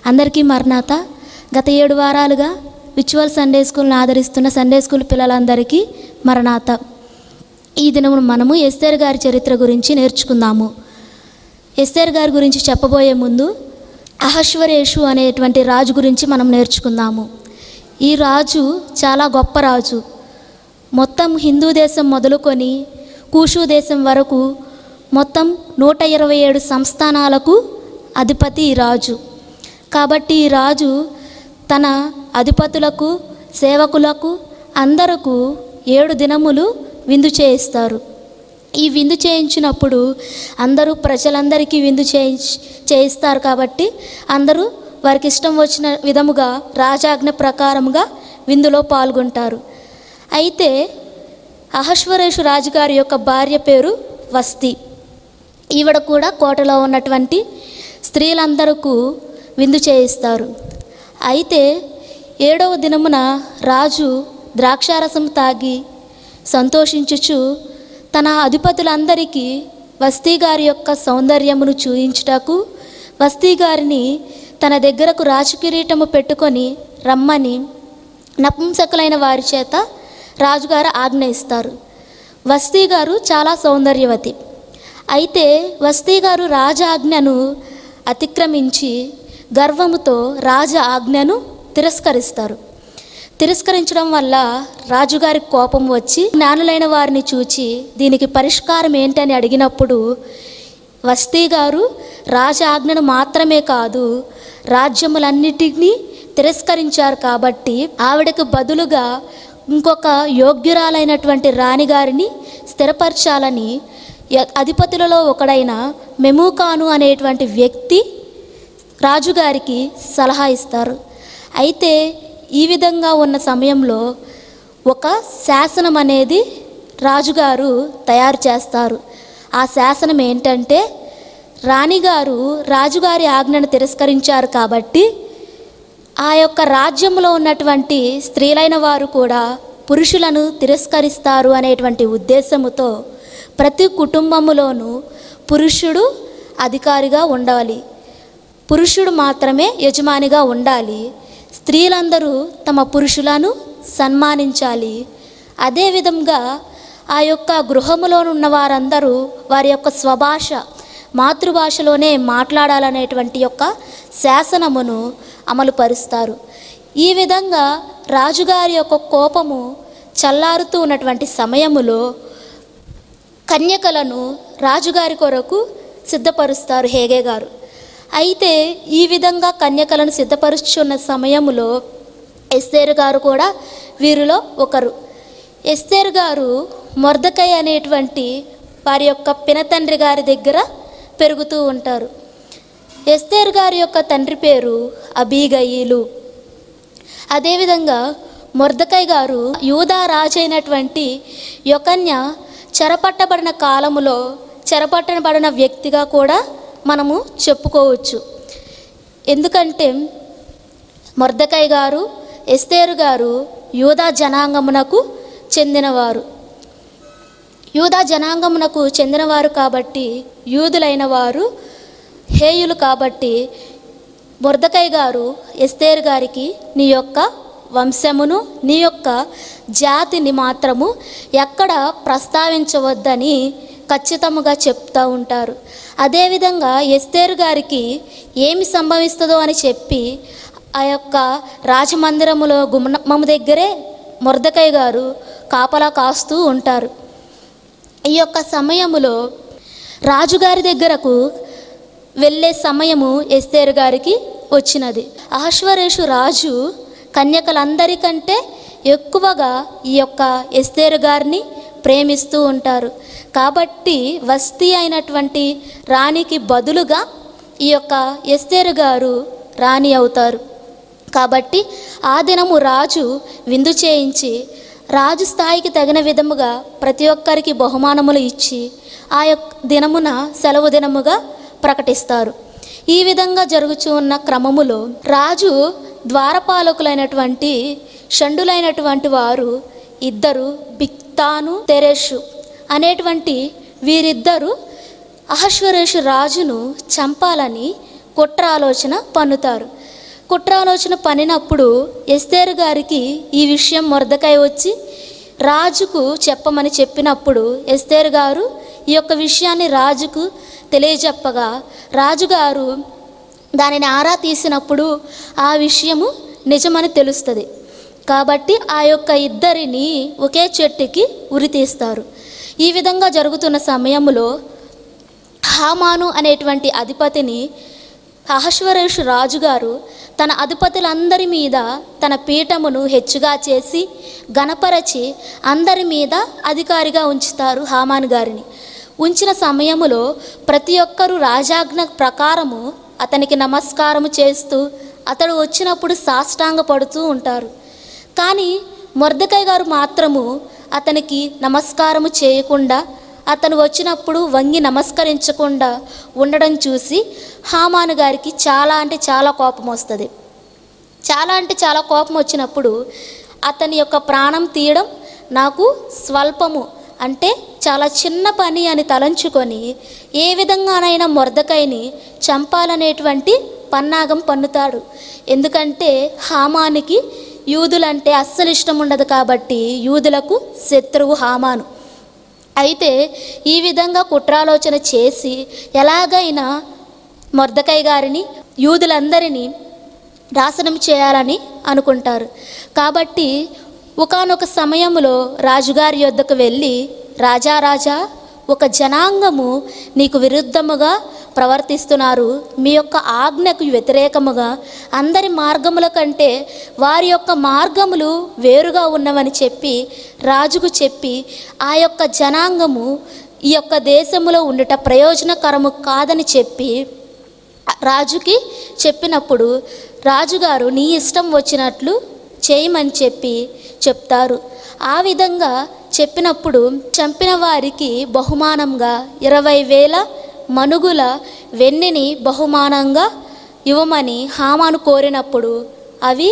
అందరికీ మరణాత గత ఏడు వారాలుగా విచువల్ సండే స్కూల్ని ఆదరిస్తున్న సండే స్కూల్ పిల్లలందరికీ మరణాత ఈ దినము మనము ఎస్తేర్ గారి చరిత్ర గురించి నేర్చుకుందాము ఎస్తేర్ గారి గురించి చెప్పబోయే ముందు అహశ్వరేషు అనేటువంటి రాజు గురించి మనం నేర్చుకుందాము ఈ రాజు చాలా గొప్ప రాజు మొత్తం హిందూ దేశం మొదలుకొని కూషు దేశం వరకు మొత్తం నూట ఇరవై ఏడు సంస్థానాలకు అధిపతి ఈ రాజు కాబట్టి ఈ రాజు తన అధిపతులకు సేవకులకు అందరకు ఏడు దినములు విందు చేయిస్తారు ఈ విందు చేయించినప్పుడు అందరూ ప్రజలందరికీ విందు చేయించి చేయిస్తారు కాబట్టి అందరూ వారికి ఇష్టం వచ్చిన విధముగా రాజాజ్ఞ ప్రకారముగా విందులో పాల్గొంటారు అయితే అహశ్వరేషు రాజుగారి యొక్క భార్య పేరు వస్తి ఈవిడ కూడా కోటలో ఉన్నటువంటి స్త్రీలందరకు విందు చేయిస్తారు అయితే ఏడవ దినమున రాజు ద్రాక్షారసం తాగి సంతోషించుచు తన అధిపతులందరికీ వస్తీ గారి యొక్క సౌందర్యమును చూయించుటకు వస్తీ గారిని తన దగ్గరకు రాజకిరీటము పెట్టుకొని రమ్మని నపుంసకులైన వారి చేత రాజుగారు ఆజ్ఞ ఇస్తారు వస్తీ గారు చాలా సౌందర్యవతి అయితే వస్తీ గారు రాజ ఆజ్ఞను అతిక్రమించి గర్వముతో రాజ ఆజ్ఞను తిరస్కరిస్తారు తిరస్కరించడం వల్ల రాజుగారి కోపం వచ్చి జ్ఞానులైన వారిని చూచి దీనికి పరిష్కారం ఏంటని అడిగినప్పుడు వస్తీ గారు రాజ ఆజ్ఞను మాత్రమే కాదు రాజ్యములన్నిటినీ తిరస్కరించారు కాబట్టి ఆవిడకు బదులుగా ఇంకొక యోగ్యురాలైనటువంటి రాణిగారిని స్థిరపరచాలని య- అధిపతులలో ఒకడైన మెమూకాను అనేటువంటి వ్యక్తి రాజుగారికి సలహా ఇస్తారు అయితే ఈ విధంగా ఉన్న సమయంలో ఒక శాసనం అనేది రాజుగారు తయారు చేస్తారు ఆ శాసనం ఏంటంటే రాణిగారు రాజుగారి ఆజ్ఞను తిరస్కరించారు కాబట్టి ఆ యొక్క రాజ్యంలో ఉన్నటువంటి స్త్రీలైన వారు కూడా పురుషులను తిరస్కరిస్తారు అనేటువంటి ఉద్దేశముతో ప్రతి కుటుంబములోనూ పురుషుడు అధికారిగా ఉండాలి పురుషుడు మాత్రమే యజమానిగా ఉండాలి స్త్రీలందరూ తమ పురుషులను సన్మానించాలి అదేవిధంగా ఆ యొక్క గృహములో ఉన్న వారందరూ వారి యొక్క స్వభాష మాతృభాషలోనే మాట్లాడాలనేటువంటి యొక్క శాసనమును అమలు పరుస్తారు ఈ విధంగా రాజుగారి యొక్క కోపము చల్లారుతూ ఉన్నటువంటి సమయములో కన్యకలను రాజుగారి కొరకు సిద్ధపరుస్తారు హేగే గారు అయితే ఈ విధంగా కన్యకలను సిద్ధపరుచున్న సమయంలో ఎస్తేరు గారు కూడా వీరిలో ఒకరు ఎస్తేరు గారు మొర్దకై అనేటువంటి వారి యొక్క పినతండ్రి గారి దగ్గర పెరుగుతూ ఉంటారు ఎస్తేరు గారి యొక్క తండ్రి పేరు అబీగయిలు అదేవిధంగా మొర్దకై గారు యూదా రాజైనటువంటి యొకన్య చెరపట్టబడిన కాలములో చెరపట్టబడిన వ్యక్తిగా కూడా మనము చెప్పుకోవచ్చు ఎందుకంటే మొర్దకై గారు ఎస్తేరు గారు యూదా జనాంగమునకు చెందినవారు యూదా జనాంగమునకు చెందినవారు కాబట్టి యూదులైన వారు హేయులు కాబట్టి బొర్దకై గారు ఎస్తేరు గారికి నీ యొక్క వంశమును నీ యొక్క జాతిని మాత్రము ఎక్కడ ప్రస్తావించవద్దని ఖచ్చితముగా చెప్తూ ఉంటారు అదేవిధంగా ఎస్తేరు గారికి ఏమి సంభవిస్తుందో అని చెప్పి ఆ యొక్క రాజమందిరములో గుమ్మము దగ్గరే మొర్దకై గారు కాపలా కాస్తూ ఉంటారు ఈ యొక్క సమయములో రాజుగారి దగ్గరకు వెళ్ళే సమయము ఎస్తేరు గారికి వచ్చినది అహశ్వరేషు రాజు కన్యకలందరికంటే ఎక్కువగా ఈ యొక్క ఎస్తేరు గారిని ప్రేమిస్తూ ఉంటారు కాబట్టి వస్తీ అయినటువంటి రాణికి బదులుగా ఈ యొక్క ఎస్తేరు గారు రాణి అవుతారు కాబట్టి ఆ దినము రాజు విందు చేయించి రాజు స్థాయికి తగిన విధముగా ప్రతి ఒక్కరికి బహుమానములు ఇచ్చి ఆ యొక్క దినమున సెలవు దినముగా ప్రకటిస్తారు ఈ విధంగా జరుగుచూ ఉన్న క్రమములో రాజు ద్వారపాలకులైనటువంటి షండులైనటువంటి వారు ఇద్దరు బిక్తాను తెరేషు అనేటువంటి వీరిద్దరు అహశ్వరేషు రాజును చంపాలని కుట్ర ఆలోచన పన్నుతారు కుట్రాలోచన పనినప్పుడు ఎస్తేరు గారికి ఈ విషయం మొరదకాయ వచ్చి రాజుకు చెప్పమని చెప్పినప్పుడు ఎస్తేరు గారు ఈ యొక్క విషయాన్ని రాజుకు తెలియజెప్పగా రాజుగారు దానిని ఆరా తీసినప్పుడు ఆ విషయము నిజమని తెలుస్తుంది కాబట్టి ఆ యొక్క ఇద్దరిని ఒకే చెట్టుకి ఉరి తీస్తారు ఈ విధంగా జరుగుతున్న సమయంలో హామాను అనేటువంటి అధిపతిని అహశ్వరేషు రాజుగారు తన అధిపతులందరి మీద తన పీఠమును హెచ్చుగా చేసి గణపరచి అందరి మీద అధికారిగా ఉంచుతారు హామాను గారిని ఉంచిన సమయములో ప్రతి ఒక్కరూ రాజాజ్ఞ ప్రకారము అతనికి నమస్కారము చేస్తూ అతడు వచ్చినప్పుడు సాష్టాంగ పడుతూ ఉంటారు కానీ మొర్దకాయ్ గారు మాత్రము అతనికి నమస్కారము చేయకుండా అతను వచ్చినప్పుడు వంగి నమస్కరించకుండా ఉండడం చూసి హామాను గారికి చాలా అంటే చాలా కోపం వస్తుంది చాలా అంటే చాలా కోపం వచ్చినప్పుడు అతని యొక్క ప్రాణం తీయడం నాకు స్వల్పము అంటే చాలా చిన్న పని అని తలంచుకొని ఏ విధంగానైనా మొర్దకాయని చంపాలనేటువంటి పన్నాగం పన్నుతాడు ఎందుకంటే హామానికి యూదులంటే అస్సలు ఇష్టం ఉండదు కాబట్టి యూదులకు శత్రువు హామాను అయితే ఈ విధంగా కుట్రాలోచన చేసి ఎలాగైనా మొర్దకై గారిని యూదులందరినీ నాశనం చేయాలని అనుకుంటారు కాబట్టి ఒకానొక సమయంలో రాజుగారి యొద్దకు వెళ్ళి రాజా రాజా ఒక జనాంగము నీకు విరుద్ధముగా ప్రవర్తిస్తున్నారు మీ యొక్క ఆజ్ఞకు వ్యతిరేకముగా అందరి మార్గముల కంటే వారి యొక్క మార్గములు వేరుగా ఉన్నవని చెప్పి రాజుకు చెప్పి ఆ యొక్క జనాంగము ఈ యొక్క దేశములో ఉండుట ప్రయోజనకరము కాదని చెప్పి రాజుకి చెప్పినప్పుడు రాజుగారు నీ ఇష్టం వచ్చినట్లు చేయమని చెప్పి చెప్తారు ఆ విధంగా చెప్పినప్పుడు చంపిన వారికి బహుమానంగా ఇరవై వేల మనుగుల వెన్నిని బహుమానంగా ఇవ్వమని హామాను కోరినప్పుడు అవి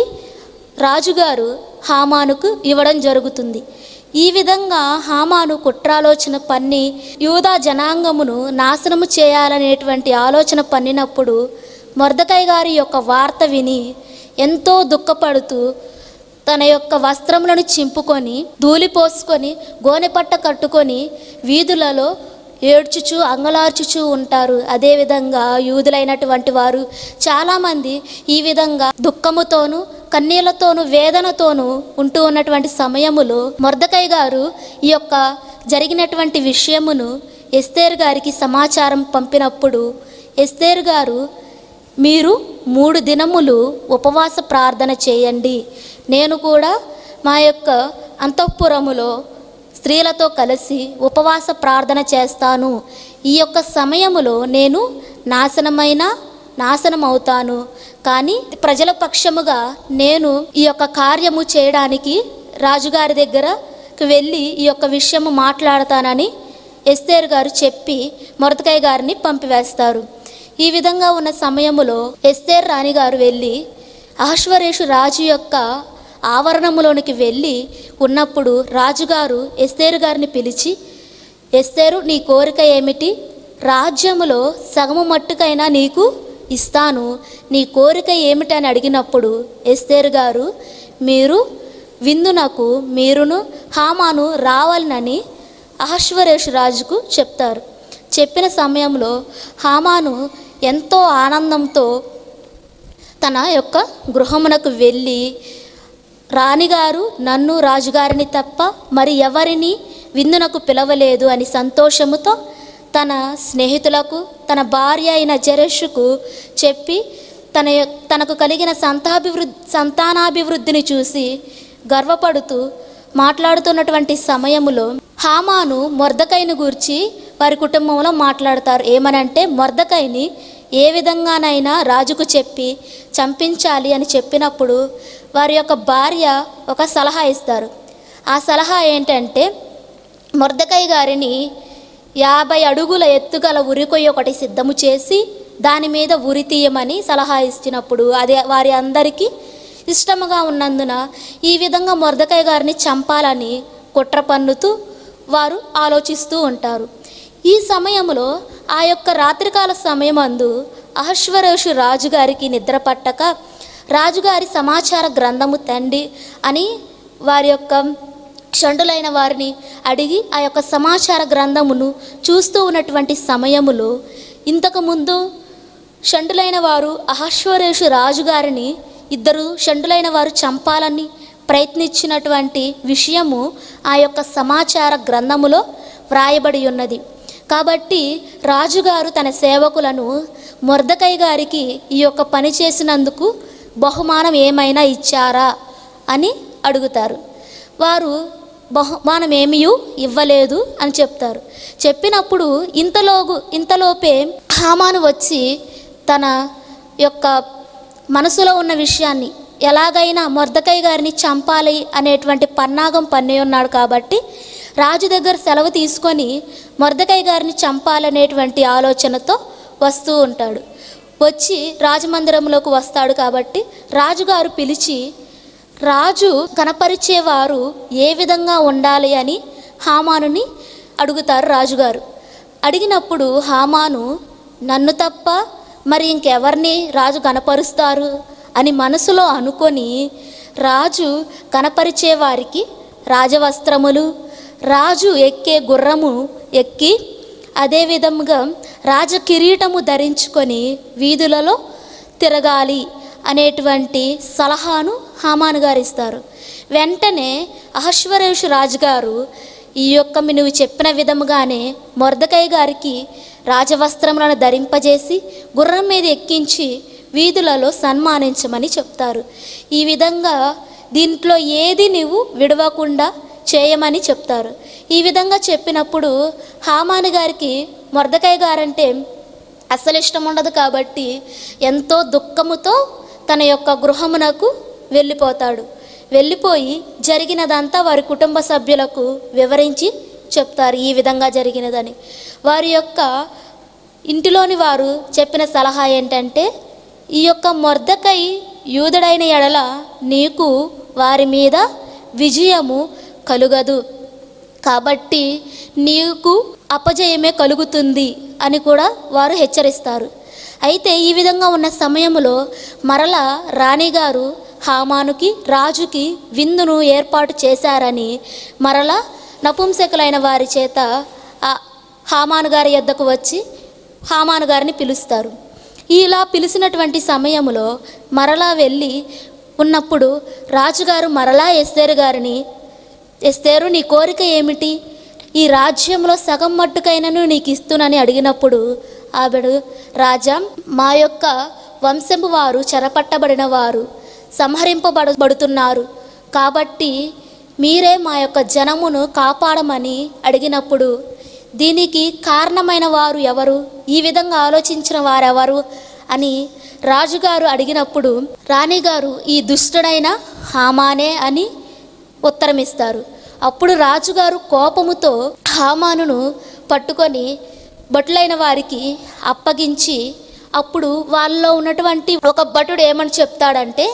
రాజుగారు హామానుకు ఇవ్వడం జరుగుతుంది ఈ విధంగా హామాను కుట్రాలోచన పన్ని యూదా జనాంగమును నాశనము చేయాలనేటువంటి ఆలోచన పన్నినప్పుడు మొర్దకాయ్ గారి యొక్క వార్త విని ఎంతో దుఃఖపడుతూ తన యొక్క వస్త్రములను చింపుకొని ధూళి పోసుకొని గోనెపట్ట కట్టుకొని వీధులలో ఏడ్చుచు అంగలార్చుచు ఉంటారు అదేవిధంగా యూదులైనటువంటి వారు చాలామంది ఈ విధంగా దుఃఖముతోనూ కన్నీళ్లతోనూ వేదనతోనూ ఉంటూ ఉన్నటువంటి సమయములో మొర్దకై గారు ఈ యొక్క జరిగినటువంటి విషయమును ఎస్తేర్ గారికి సమాచారం పంపినప్పుడు ఎస్తేర్ గారు మీరు మూడు దినములు ఉపవాస ప్రార్థన చేయండి నేను కూడా మా యొక్క అంతఃపురములో స్త్రీలతో కలిసి ఉపవాస ప్రార్థన చేస్తాను ఈ యొక్క సమయములో నేను నాశనమైన నాశనం అవుతాను కానీ ప్రజల పక్షముగా నేను ఈ యొక్క కార్యము చేయడానికి రాజుగారి దగ్గరకు వెళ్ళి ఈ యొక్క విషయము మాట్లాడతానని ఎస్తేర్ గారు చెప్పి మొరతకాయ గారిని పంపివేస్తారు ఈ విధంగా ఉన్న సమయములో ఎస్తేర్ రాణి గారు వెళ్ళి అహశ్వరేషు రాజు యొక్క ఆవరణములోనికి వెళ్ళి ఉన్నప్పుడు రాజుగారు ఎస్తేరు గారిని పిలిచి ఎస్తేరు నీ కోరిక ఏమిటి రాజ్యములో సగము మట్టుకైనా నీకు ఇస్తాను నీ కోరిక ఏమిటని అడిగినప్పుడు ఎస్తేరు గారు మీరు విందునకు మీరును హామాను రావాలనని అహశ్వరేషు రాజుకు చెప్తారు చెప్పిన సమయంలో హామాను ఎంతో ఆనందంతో తన యొక్క గృహమునకు వెళ్ళి రాణిగారు నన్ను రాజుగారిని తప్ప మరి ఎవరిని విందునకు పిలవలేదు అని సంతోషముతో తన స్నేహితులకు తన భార్య అయిన జరేషుకు చెప్పి తన యొ- తనకు కలిగిన సంతాభివృద్ధి సంతానాభివృద్ధిని చూసి గర్వపడుతూ మాట్లాడుతున్నటువంటి సమయములో హామాను మొర్దకైని గూర్చి వారి కుటుంబంలో మాట్లాడతారు ఏమనంటే మొర్దకైని ఏ విధంగానైనా రాజుకు చెప్పి చంపించాలి అని చెప్పినప్పుడు వారి యొక్క భార్య ఒక సలహా ఇస్తారు ఆ సలహా ఏంటంటే మొర్దకై గారిని యాభై అడుగుల ఎత్తుగల ఉరికొయ్య ఒకటి సిద్ధము చేసి దాని మీద ఉరి తీయమని సలహా ఇచ్చినప్పుడు అది వారి అందరికీ ఇష్టముగా ఉన్నందున ఈ విధంగా మొర్దకై గారిని చంపాలని కుట్ర పన్నుతూ వారు ఆలోచిస్తూ ఉంటారు ఈ సమయంలో ఆ యొక్క రాత్రికాల సమయమందు అహశ్వరేషు రాజుగారికి నిద్ర పట్టక రాజుగారి సమాచార గ్రంథము తండి అని వారి యొక్క షండులైన వారిని అడిగి ఆ యొక్క సమాచార గ్రంథమును చూస్తూ ఉన్నటువంటి సమయములో ఇంతకుముందు షండులైన వారు అహశ్వరేషు రాజుగారిని ఇద్దరు షండులైన వారు చంపాలని ప్రయత్నించినటువంటి విషయము ఆ యొక్క సమాచార గ్రంథములో వ్రాయబడి ఉన్నది కాబట్టి రాజుగారు తన సేవకులను మొర్దకై గారికి ఈ యొక్క పని చేసినందుకు బహుమానం ఏమైనా ఇచ్చారా అని అడుగుతారు వారు బహుమానం ఏమీ ఇవ్వలేదు అని చెప్తారు చెప్పినప్పుడు ఇంతలోగు ఇంతలోపే హామాను వచ్చి తన యొక్క మనసులో ఉన్న విషయాన్ని ఎలాగైనా మొర్దకై గారిని చంపాలి అనేటువంటి పన్నాగం పన్ని ఉన్నాడు కాబట్టి రాజు దగ్గర సెలవు తీసుకొని మొర్దకై గారిని చంపాలనేటువంటి ఆలోచనతో వస్తూ ఉంటాడు వచ్చి రాజమందిరంలోకి వస్తాడు కాబట్టి రాజుగారు పిలిచి రాజు కనపరిచేవారు ఏ విధంగా ఉండాలి అని హామానుని అడుగుతారు రాజుగారు అడిగినప్పుడు హామాను నన్ను తప్ప మరి ఇంకెవరిని రాజు కనపరుస్తారు అని మనసులో అనుకొని రాజు కనపరిచే వారికి రాజవస్త్రములు రాజు ఎక్కే గుర్రము ఎక్కి అదే విధముగా రాజ కిరీటము ధరించుకొని వీధులలో తిరగాలి అనేటువంటి సలహాను హామాను గారు ఇస్తారు వెంటనే అహశ్వరేషు రాజుగారు ఈ యొక్క మీ నువ్వు చెప్పిన విధముగానే మొర్దకై గారికి రాజవస్త్రములను ధరింపజేసి గుర్రం మీద ఎక్కించి వీధులలో సన్మానించమని చెప్తారు ఈ విధంగా దీంట్లో ఏది నువ్వు విడవకుండా చేయమని చెప్తారు ఈ విధంగా చెప్పినప్పుడు హామాను గారికి మొర్దకై గారంటే అస్సలు ఇష్టం ఉండదు కాబట్టి ఎంతో దుఃఖముతో తన యొక్క గృహమునకు వెళ్ళిపోతాడు వెళ్ళిపోయి జరిగినదంతా వారి కుటుంబ సభ్యులకు వివరించి చెప్తారు ఈ విధంగా జరిగినదని వారి యొక్క ఇంటిలోని వారు చెప్పిన సలహా ఏంటంటే ఈ యొక్క మొర్దకై యూదుడైన ఎడల నీకు వారి మీద విజయము కలుగదు కాబట్టి నీకు అపజయమే కలుగుతుంది అని కూడా వారు హెచ్చరిస్తారు అయితే ఈ విధంగా ఉన్న సమయంలో మరల రాణిగారు హామానుకి రాజుకి విందును ఏర్పాటు చేశారని మరల నపుంసకులైన వారి చేత ఆ హామాను గారి యొద్దకు వచ్చి హామాను గారిని పిలుస్తారు ఇలా పిలిచినటువంటి సమయంలో మరలా వెళ్ళి ఉన్నప్పుడు రాజుగారు మరలా ఎస్తేరు గారిని ఎస్తేరు నీ కోరిక ఏమిటి ఈ రాజ్యంలో సగం మట్టుకైనను నీకు ఇస్తునని అడిగినప్పుడు ఆవిడు రాజా మా యొక్క వంశపు వారు చెరపట్టబడిన వారు సంహరింపబడబడుతున్నారు కాబట్టి మీరే మా యొక్క జనమును కాపాడమని అడిగినప్పుడు దీనికి కారణమైన వారు ఎవరు ఈ విధంగా ఆలోచించిన వారెవరు అని రాజుగారు అడిగినప్పుడు రాణిగారు ఈ దుష్టుడైన హామానే అని ఉత్తరమిస్తారు అప్పుడు రాజుగారు కోపముతో హామానును పట్టుకొని భటులైన వారికి అప్పగించి అప్పుడు వాళ్ళలో ఉన్నటువంటి ఒక భటుడు ఏమని చెప్తాడంటే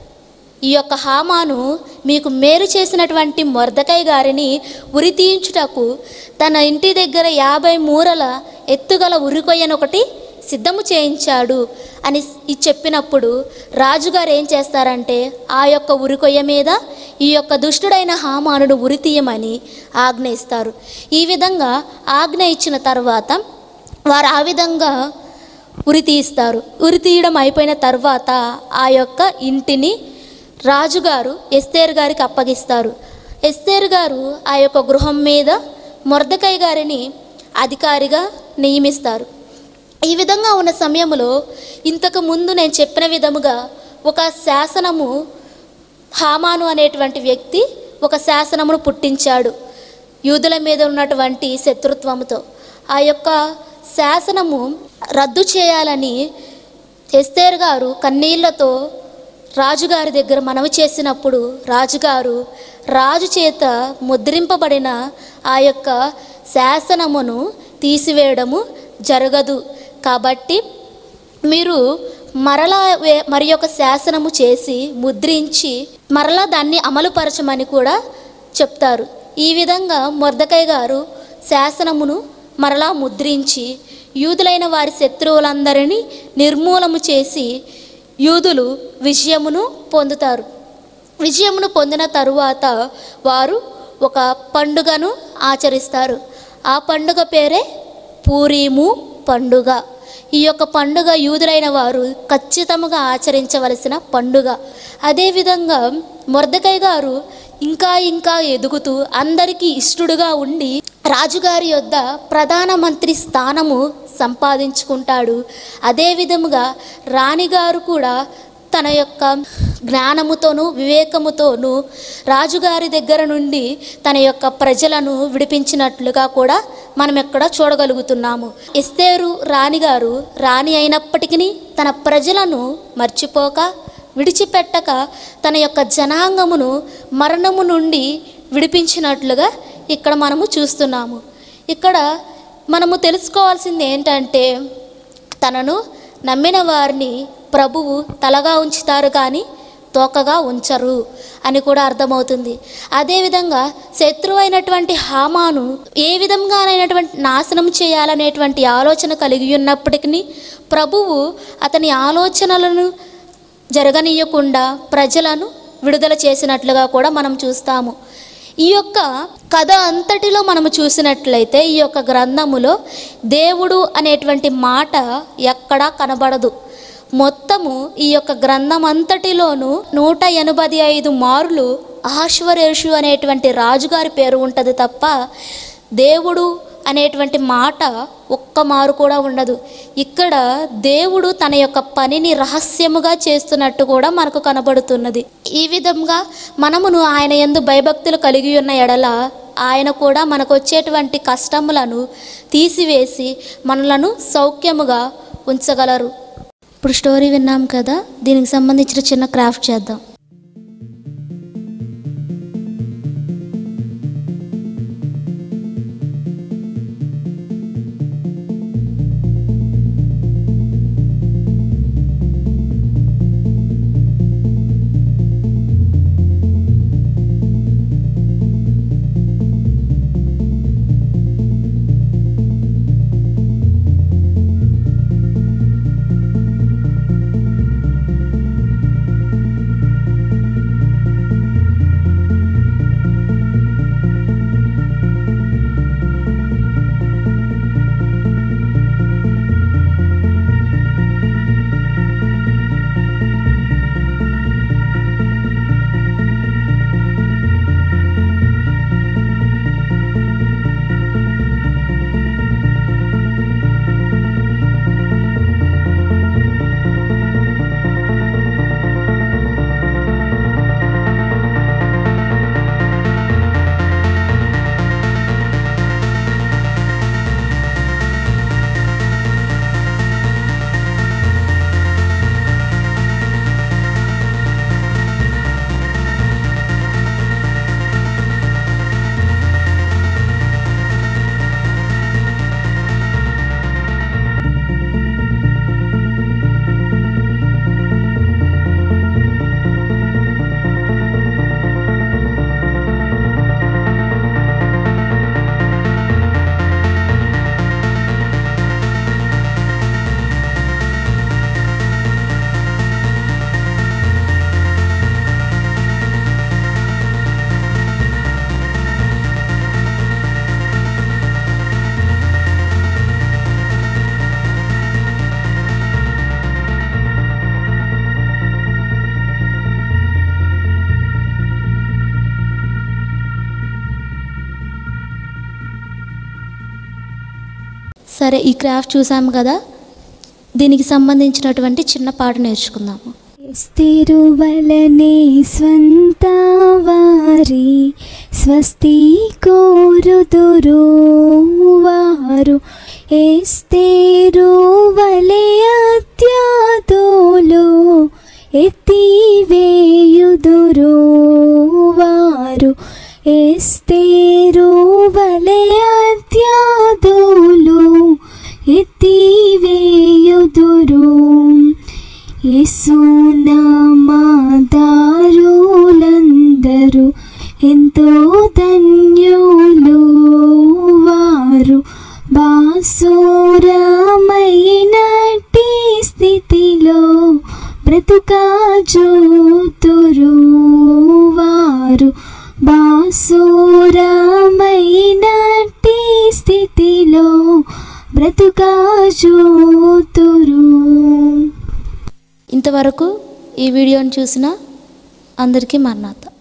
ఈ యొక్క హామాను మీకు మేలు చేసినటువంటి మొర్దకై గారిని ఉరి తీయించుటకు తన ఇంటి దగ్గర యాభై మూరల ఎత్తుగల ఉరికొయ్యను ఒకటి సిద్ధము చేయించాడు అని ఈ చెప్పినప్పుడు రాజుగారు ఏం చేస్తారంటే ఆ యొక్క ఉరికొయ్య మీద ఈ యొక్క దుష్టుడైన హామానుడు ఉరి తీయమని ఆజ్ఞ ఇస్తారు ఈ విధంగా ఆజ్ఞ ఇచ్చిన తర్వాత వారు ఆ విధంగా ఉరి తీస్తారు ఉరి తీయడం అయిపోయిన తర్వాత ఆ యొక్క ఇంటిని రాజుగారు ఎస్తేరు గారికి అప్పగిస్తారు ఎస్తేరు గారు ఆ యొక్క గృహం మీద మొర్దకై గారిని అధికారిగా నియమిస్తారు ఈ విధంగా ఉన్న సమయంలో ఇంతకు ముందు నేను చెప్పిన విధముగా ఒక శాసనము హామాను అనేటువంటి వ్యక్తి ఒక శాసనమును పుట్టించాడు యూదుల మీద ఉన్నటువంటి శత్రుత్వముతో ఆ యొక్క శాసనము రద్దు చేయాలని ఎస్తేర్ గారు కన్నీళ్లతో రాజుగారి దగ్గర మనవి చేసినప్పుడు రాజుగారు రాజు చేత ముద్రింపబడిన ఆ యొక్క శాసనమును తీసివేయడము జరగదు కాబట్టి మీరు మరలా వే- మరి ఒక శాసనము చేసి ముద్రించి మరలా దాన్ని అమలుపరచమని కూడా చెప్తారు ఈ విధంగా మొర్దకై గారు శాసనమును మరలా ముద్రించి యూదులైన వారి శత్రువులందరినీ నిర్మూలము చేసి యూదులు విజయమును పొందుతారు విజయమును పొందిన తరువాత వారు ఒక పండుగను ఆచరిస్తారు ఆ పండుగ పేరే పూరీము పండుగ ఈ యొక్క పండుగ యూదులైన వారు ఖచ్చితంగా ఆచరించవలసిన పండుగ అదేవిధంగా మొర్దకై గారు ఇంకా ఇంకా ఎదుగుతూ అందరికీ ఇష్టడుగా ఉండి రాజుగారి యొద్ద ప్రధానమంత్రి స్థానము సంపాదించుకుంటాడు అదే విధముగా రాణిగారు కూడా తన యొక్క జ్ఞానముతోనూ వివేకముతోనూ రాజుగారి దగ్గర నుండి తన యొక్క ప్రజలను విడిపించినట్లుగా కూడా మనం ఎక్కడ చూడగలుగుతున్నాము ఎస్తేరు రాణిగారు రాణి అయినప్పటికీ తన ప్రజలను మర్చిపోక విడిచిపెట్టక తన యొక్క జనాంగమును మరణము నుండి విడిపించినట్లుగా ఇక్కడ మనము చూస్తున్నాము ఇక్కడ మనము తెలుసుకోవాల్సింది ఏంటంటే తనను నమ్మిన వారిని ప్రభువు తలగా ఉంచుతారు కానీ తోకగా ఉంచరు అని కూడా అర్థమవుతుంది అదేవిధంగా శత్రువైనటువంటి హామాను ఏ విధంగానైనటువంటి నాశనం చేయాలనేటువంటి ఆలోచన కలిగి ఉన్నప్పటికీ ప్రభువు అతని ఆలోచనలను జరగనీయకుండా ప్రజలను విడుదల చేసినట్లుగా కూడా మనం చూస్తాము ఈ యొక్క కథ అంతటిలో మనము చూసినట్లయితే ఈ యొక్క గ్రంథములో దేవుడు అనేటువంటి మాట ఎక్కడా కనబడదు మొత్తము ఈ యొక్క గ్రంథం అంతటిలోనూ నూట ఎనభై ఐదు మారులు అహశ్వరేషు అనేటువంటి రాజుగారి పేరు ఉంటుంది తప్ప దేవుడు అనేటువంటి మాట ఒక్క మారు కూడా ఉండదు ఇక్కడ దేవుడు తన యొక్క పనిని రహస్యముగా చేస్తున్నట్టు కూడా మనకు కనబడుతున్నది ఈ విధంగా మనమును ఆయన ఎందు భయభక్తులు కలిగి ఉన్న ఎడల ఆయన కూడా మనకు వచ్చేటువంటి కష్టములను తీసివేసి మనలను సౌఖ్యముగా ఉంచగలరు ఇప్పుడు స్టోరీ విన్నాం కదా దీనికి సంబంధించిన చిన్న క్రాఫ్ట్ చేద్దాం సరే ఈ క్రాఫ్ట్ చూసాము కదా దీనికి సంబంధించినటువంటి చిన్న పాట నేర్చుకుందాము స్థిరువలనే స్వంత వారి స్వస్తి కోరుదురు వారు ఎస్తేరువలే అత్యాతోలో ఎత్తివేయుదురు వారు ఎస్తేరువలే అత్యాతోలో ఎత్తివేయుదురు యేసునామాదారులందరూ ఎంతో ధన్యులు వారు బాసురమైనటి స్థితిలో బ్రతుకుచున్నారు జూతురు వారు బాసురమైనట్టి స్థితిలో బ్రతుకా జూతురు ఇంతవరకు ఈ వీడియోని చూసిన అందరికీ మరణాత